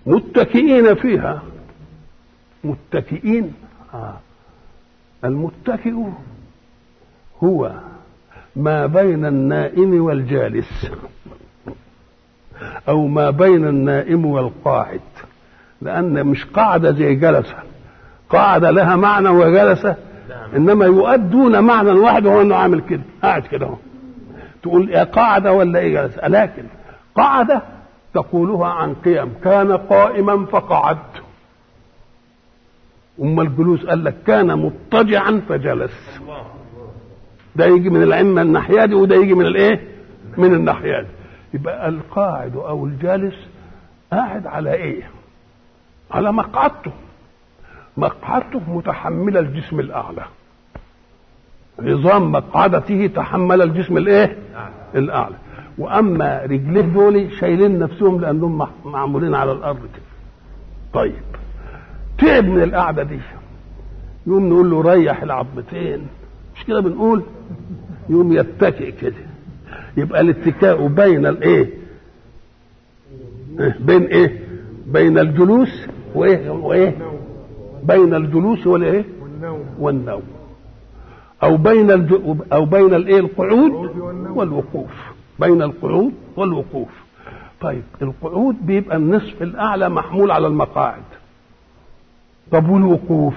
متكئين فيها متكئين آه. المتكئ هو ما بين النائم والجالس او ما بين النائم والقاعد لان مش قاعده زي جلسه قاعده لها معنى وجلسه انما يؤدون معنى واحد وهو انه عامل كده قاعد كده اهو تقول يا قاعده ولا ايه جلسه لكن قاعده تقولها عن قيم كان قائما فقعد أما الجلوس قال لك كان مضطجعا فجلس ده يجي من العمة الناحية دي وده يجي من الايه من الناحية دي يبقى القاعد او الجالس قاعد على ايه على مقعدته مقعدته متحملة الجسم الأعلى نظام مقعدته تحمل الجسم الايه الأعلى وأما رجليه دول شايلين نفسهم لأنهم معمولين على الأرض كده طيب تعب من القعده دي يقوم نقول له ريح العظمتين مش كده بنقول يقوم يتكئ كده يبقى الاتكاء بين الايه بين ايه بين الجلوس وايه وايه بين الجلوس والايه والنوم او بين الج... او بين الايه القعود والوقوف بين القعود والوقوف طيب القعود بيبقى النصف الاعلى محمول على المقاعد طب والوقوف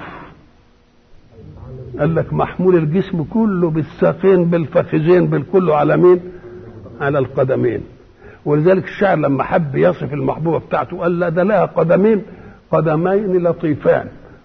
قال لك محمول الجسم كله بالساقين بالفخذين بالكله على مين على القدمين ولذلك الشاعر لما حب يصف المحبوبة بتاعته قال لا ده لها قدمين قدمين لطيفان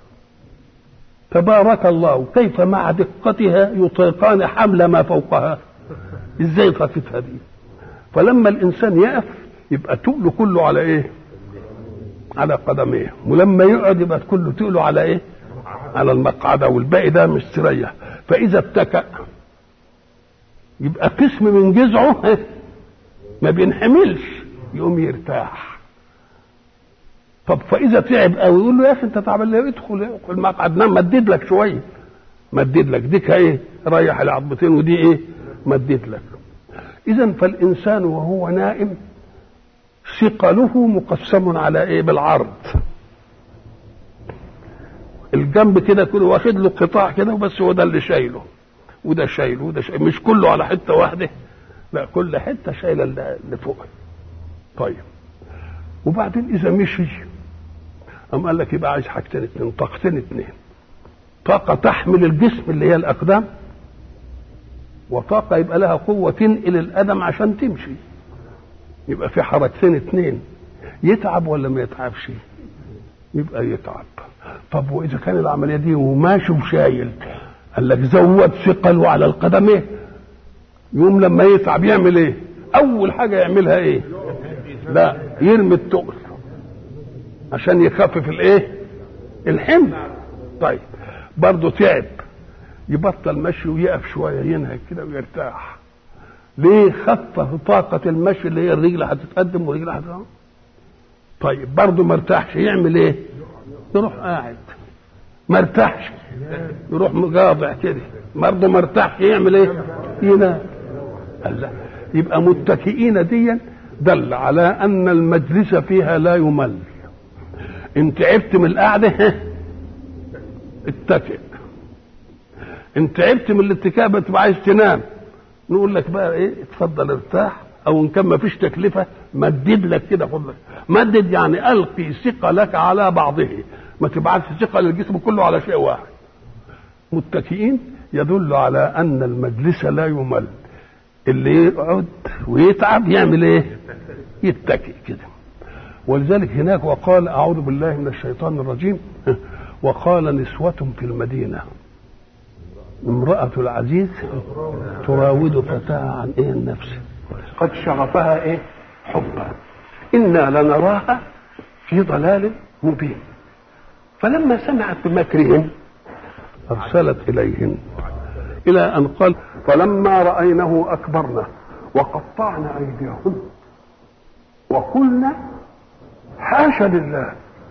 تبارك الله كيف مع دقتها يطيقان حمل ما فوقها ازاي خفتها دي فلما الانسان يقف يبقى تقله كله على ايه على قدميه ولما يقعد يبقى كله تقله على ايه على المقعدة والباقي ده مستريح فإذا اتكأ يبقى قسم من جذعه ما بينحملش يقوم يرتاح طب فإذا تعب قوي يقول له يا أخي أنت تعبان ليه ادخل المقعد نام مدد لك شوية مدد لك ديك ايه ريح العظمتين ودي ايه مدد لك إذا فالإنسان وهو نائم ثقله مقسم على ايه بالعرض الجنب كده كله واخد له قطاع كده وبس هو ده اللي شايله وده شايله وده شايله مش كله على حته واحده لا كل حته شايله اللي فوق طيب وبعدين اذا مشي قام قال لك يبقى عايز حاجتين اتنين طاقتين اتنين طاقه تحمل الجسم اللي هي الاقدام وطاقه يبقى لها قوه تنقل القدم عشان تمشي يبقى في حركتين اتنين يتعب ولا ما يتعبش يبقى يتعب طب واذا كان العمليه دي وماشي وشايل قال لك زود ثقله على القدمين يوم لما يتعب يعمل ايه اول حاجه يعملها ايه لا يرمي التقل عشان يخفف الايه الحمل طيب برضه تعب يبطل مشي ويقف شويه ينهك كده ويرتاح ليه خفف طاقة المشي اللي هي الرجل هتتقدم والرجل هتتقدم طيب برضه ما ارتاحش يعمل ايه؟ يروح قاعد ما ارتاحش يروح مقاضع كده برضه ما ارتاحش يعمل ايه؟ ينام الله يبقى متكئين ديا دل على ان المجلس فيها لا يمل ان تعبت من القعده اتكئ ان تعبت من الاتكاء بتبقى عايز تنام نقول لك بقى ايه اتفضل ارتاح او ان كان ما فيش تكلفه مدد لك كده خد لك مدد يعني القي ثقلك على بعضه ما تبعتش ثقه للجسم كله على شيء واحد متكئين يدل على ان المجلس لا يمل اللي يقعد ويتعب يعمل ايه يتكئ كده ولذلك هناك وقال اعوذ بالله من الشيطان الرجيم وقال نسوة في المدينة امرأة العزيز تراود فتاها عن ايه النفس قد شغفها ايه حبا إنا لنراها في ضلال مبين فلما سمعت بمكرهم أرسلت إليهن إلى أن قال فلما رأينه أكبرنا وقطعنا أيديهن وقلنا حاشا لله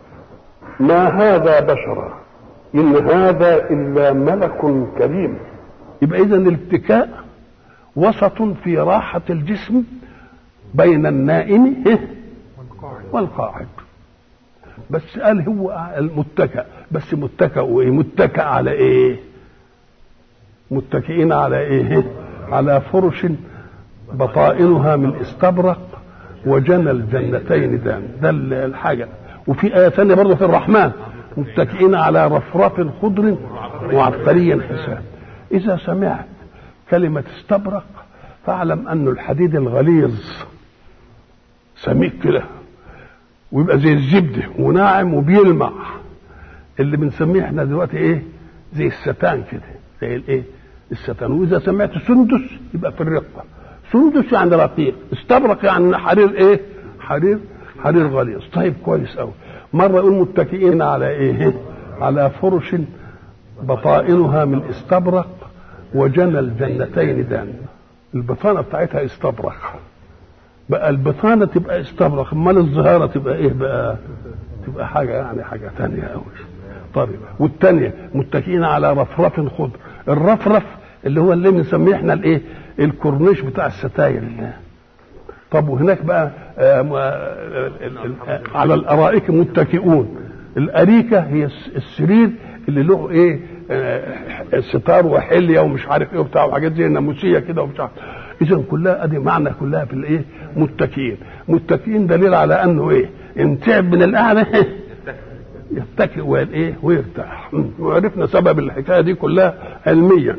ما هذا بشرا إن هذا إلا ملك كريم يبقى إذا الاتكاء وسط في راحة الجسم بين النائم والقاعد بس قال هو المتكأ بس متكأ وايه متكأ على ايه متكئين على ايه على فرش بطائنها من استبرق وجنى الجنتين دان ده الحاجة وفي آية ثانية برضه في الرحمن متكئين على رفرف خضر وعبقري حسان إذا سمعت كلمة استبرق فاعلم أن الحديد الغليظ سميك كده ويبقى زي الزبدة وناعم وبيلمع اللي بنسميه احنا دلوقتي ايه زي الستان كده زي الايه الستان واذا سمعت سندس يبقى في الرقه سندس يعني رقيق استبرق يعني حرير ايه حرير حرير غليظ طيب كويس قوي مره يقول متكئين على ايه على فرش بطائنها من استبرق وجنى الجنتين دان البطانه بتاعتها استبرق بقى البطانه تبقى استبرق امال الظهاره تبقى ايه بقى تبقى حاجه يعني حاجه ثانيه قوي طيب والثانيه متكئين على رفرف خضر الرفرف اللي هو اللي بنسميه احنا الايه الكورنيش بتاع الستاير طب وهناك بقى على الارائك متكئون الاريكه هي السرير اللي له ايه ستار وحليه ومش عارف ايه وبتاع وحاجات زي الناموسيه كده ومش عارف اذا كلها ادي معنى كلها في الايه متكئين متكئين دليل على انه ايه ان تعب من القعده يتكئ وايه ويرتاح وعرفنا سبب الحكايه دي كلها علميا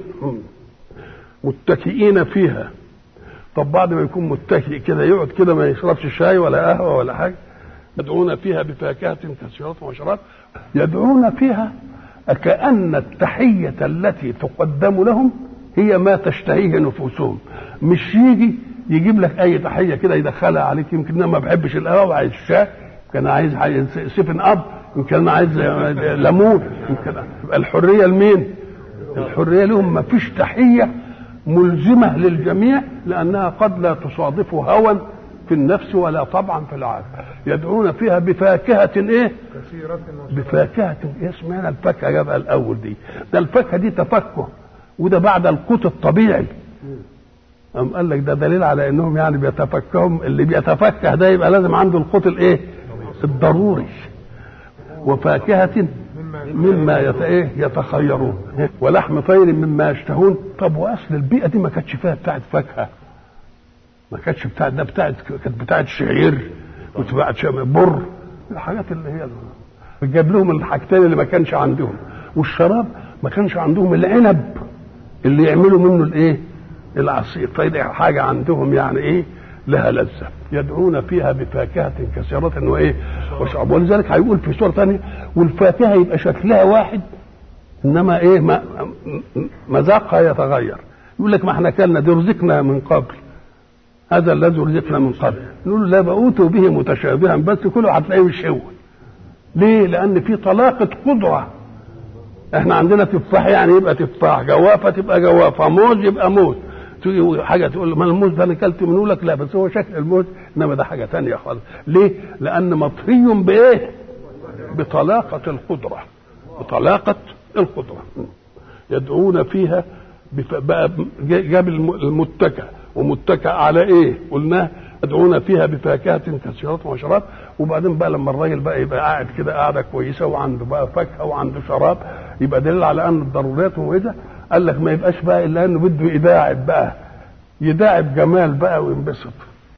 متكئين فيها طب بعد ما يكون متكئ كده يقعد كده ما يشربش شاي ولا قهوه ولا حاجه يدعون فيها بفاكهه كثيره وشراب يدعون فيها كأن التحية التي تقدم لهم هي ما تشتهيه نفوسهم مش يجي يجيب لك اي تحيه كده يدخلها عليك يمكن انا ما بحبش القهوه وعايز شاي يمكن عايز عايز سيفن اب يمكن انا عايز ليمون يمكن الحريه لمين؟ الحريه لهم ما فيش تحيه ملزمه للجميع لانها قد لا تصادف هوى في النفس ولا طبعا في العقل يدعون فيها بفاكهة ايه بفاكهة ايه اسمها الفاكهة جابها الاول دي ده الفاكهة دي تفكه وده بعد القوت الطبيعي أم قال لك ده دليل على انهم يعني بيتفكهم اللي بيتفكه ده يبقى لازم عنده القوت الايه الضروري وفاكهة مما يت... إيه يتخيرون ولحم طير مما يشتهون طب واصل البيئة دي ما كانتش فيها بتاعت فاكهة ما كانتش بتاعت ده بتاعت كانت بتاعت شعير وبتاعت بر الحاجات اللي هي جاب لهم الحاجتين اللي ما كانش عندهم والشراب ما كانش عندهم العنب اللي يعملوا منه الايه العصير فدي حاجه عندهم يعني ايه لها لذه يدعون فيها بفاكهه كثيره وايه وشراب ولذلك هيقول في سوره ثانيه والفاكهه يبقى شكلها واحد انما ايه ما مذاقها يتغير يقول لك ما احنا كلنا دي رزقنا من قبل هذا الذي رزقنا من قبل نقول له لا بأوتوا به متشابها بس كله هتلاقيه مش هو ليه لان في طلاقه قدره احنا عندنا تفاح يعني يبقى تفاح جوافه تبقى جوافه موز يبقى موز تيجي حاجه تقول له ما الموز ده انا اكلت منه لك لا بس هو شكل الموز انما ده حاجه ثانيه خالص ليه لان مطهي بايه بطلاقه القدره بطلاقه القدره يدعون فيها بقى جاب المتكئ ومتكئ على ايه قلناه يدعون فيها بفاكهة كثيرة وشراب وبعدين بقى لما الراجل بقى يبقى قاعد كده قاعدة كويسة وعنده بقى فاكهة وعنده شراب يبقى دليل على أن الضروريات وإذا قال لك ما يبقاش بقى إلا أنه بده يداعب بقى يداعب جمال بقى وينبسط